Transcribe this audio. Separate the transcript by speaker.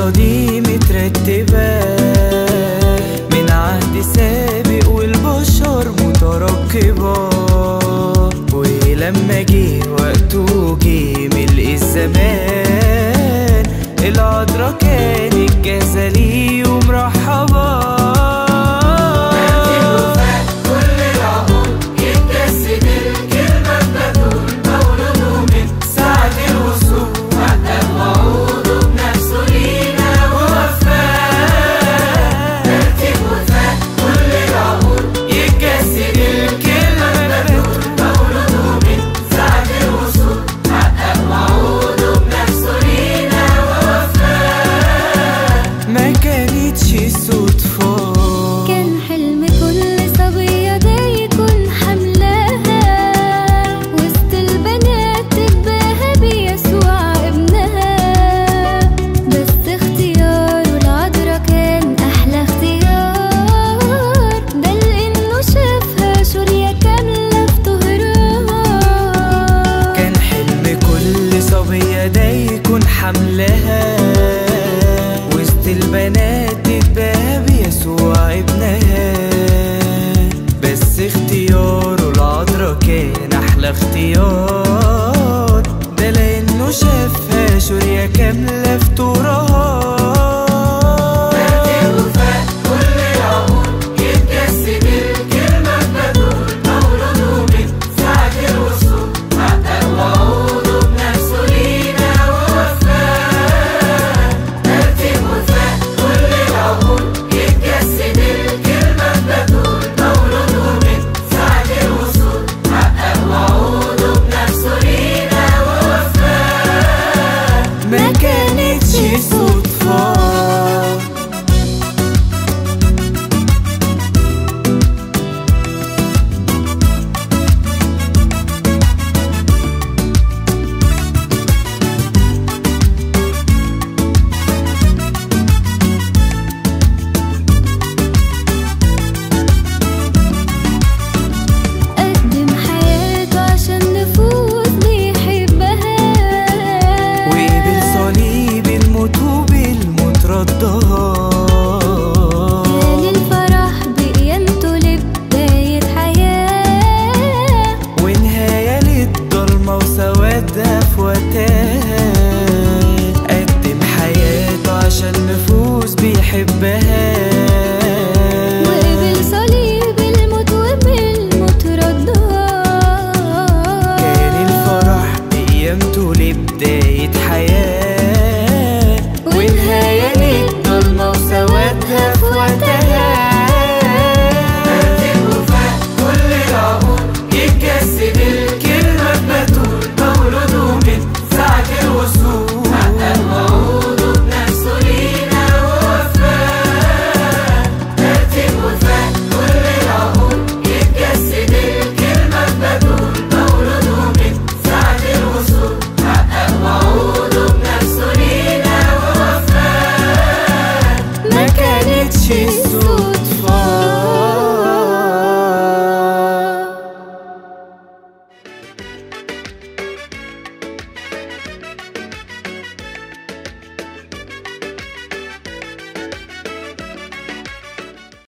Speaker 1: القصة دي مترتبة من عهد سابق والبشر مترقبة ولما جه وقته جه ملء الزمان العذرا كانت جاهزة ليه ومرحبة ساعة الوصول حقق وعوده بنفسه لينا ووفاه ترتيب وفاء كل العهود يتجسد الكلمة بتقول مولوده من ساعة الوصول حقق وعوده بنفسه لينا ووفاه ما كانتش صدفة
Speaker 2: كان حلم كل صبية ده يكون حملها وسط البنات تتباهى بيسوع ابنها بس اختياره العذرا كان أحلى اختيار ده لأنه شافها شورية كاملة في طهرها
Speaker 1: كان حلم كل صبية ده يكون حملها وسط البنات تتباهى بيسوع ابنها بس اختياره العذرا كان أحلى اختيار ده لأنه شافها شورية كاملة في طورها كل العمود يتجسد الكلمة بدون مولوده من ساعة الوصول حقق وعوده بنفسه لينا ووفاه ترتيب وفاء كل العهود يتجسد الكلمة بدون مولوده من ساعة الوصول حقق وعوده بنفسه لينا ووفاه ما كانتش صدفة
Speaker 2: قدم حياته عشان نفوس بيحبها
Speaker 1: وبالصليب الموت وبالموت ردها
Speaker 2: كان الفرح بقيامته لبداية حياة
Speaker 1: ونهاية للضلمة وسوادها في وقتها قدم حياته عشان نفوس بيحبها
Speaker 2: وقبل صليب الموت وبالموت ردها
Speaker 1: كان الفرح بقيامته لبداية حياة ونهاية للضلمة وسوادها في وقتها كل العهود يتجسد الكلمة بتقول مولوده من ساعة الوصول حقق وعوده بنفسه لينا ووفاه ترتيب وفاء كل العهود يتجسد الكلمة بتقول مولوده من ساعة الوصول حقق وعوده بنفسه لينا ووفاه ما كانتش صدفة